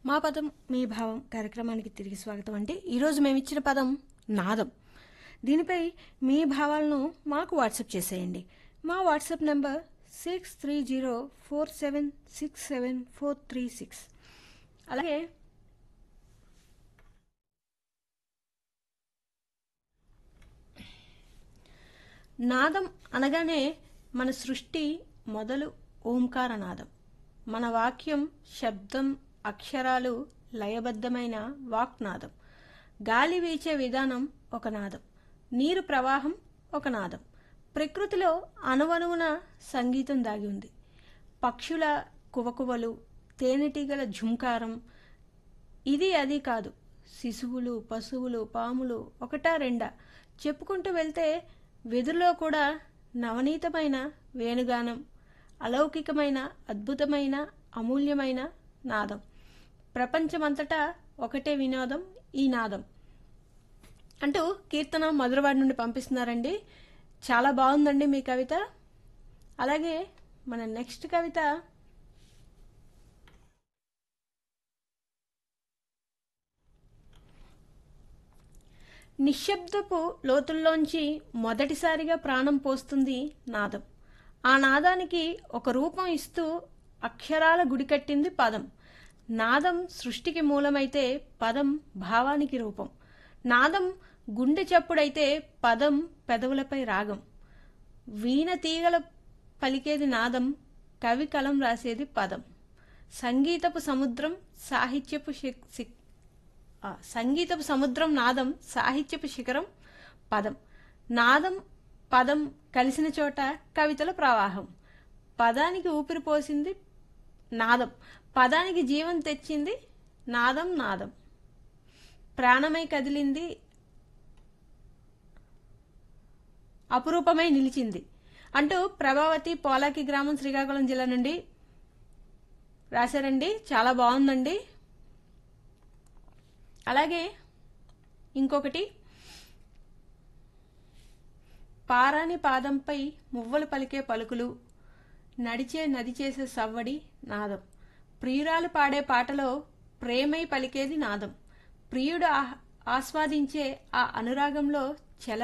మా పదం మీ భావం కార్యక్రమానికి తిరిగి స్వాగతం అంటే ఈరోజు మేము ఇచ్చిన పదం నాదం దీనిపై మీ భావాలను మాకు వాట్సాప్ చేసేయండి మా WhatsApp number six three zero four seven six seven four three six అలాగే నాదం అనగానే మన సృష్టి మొదలు ఓంకార నాదం మన వాక్యం శబ్దం అక్షరాలు లయబద్ధమైన వాక్నాదం గాలి వీచే విధానం ఒక నాదం నీరు ప్రవాహం ఒక నాదం ప్రకృతిలో అణువణువున సంగీతం దాగి ఉంది పక్షుల కువకువలు తేనెటీగల ఝుంకారం ఇది అది కాదు శిశువులు పశువులు పాములు ఒకటా రెండా చెప్పుకుంటూ వెళ్తే వెదురులో కూడా నవనీతమైన వేణుగానం అలౌకికమైన అద్భుతమైన అమూల్యమైన నాదం ప్రపంచమంతటా ఒకటే వినోదం ఈ నాదం అంటూ కీర్తన మధురవాడి నుండి పంపిస్తున్నారండి చాలా బాగుందండి మీ కవిత అలాగే మన నెక్స్ట్ కవిత నిశ్శబ్దపు లోతుల్లోంచి మొదటిసారిగా ప్రాణం పోస్తుంది నాదం ఆ నాదానికి ఒక రూపం ఇస్తూ అక్షరాల గుడి కట్టింది పదం నాదం సృష్టికి మూలమైతే పదం భావానికి రూపం నాదం గుండె చప్పుడైతే పదం పెదవులపై రాగం వీణ తీగల పలికేది నాదం కవి కలం రాసేది పదం సంగీతపు సముద్రం సాహిత్యపు శి- శి- ఆ, సంగీతపు సముద్రం నాదం సాహిత్యపు శిఖరం పదం నాదం పదం కలిసిన చోట కవితల ప్రవాహం పదానికి ఊపిరి పోసింది నాదం పదానికి జీవం తెచ్చింది నాదం నాదం ప్రాణమై కదిలింది అపురూపమై నిలిచింది అంటూ ప్రభావతి పోలాకి గ్రామం శ్రీకాకుళం జిల్లా నుండి రాశారండి చాలా బాగుందండి అలాగే ఇంకొకటి పారాని పాదంపై మువ్వలు పలికే పలుకులు నడిచే నది చేసే సవ్వడి నాదం ప్రియురాలు పాడే పాటలో ప్రేమై పలికేది నాదం ప్రియుడు ఆహ్- ఆస్వాదించే ఆ అనురాగంలో చెల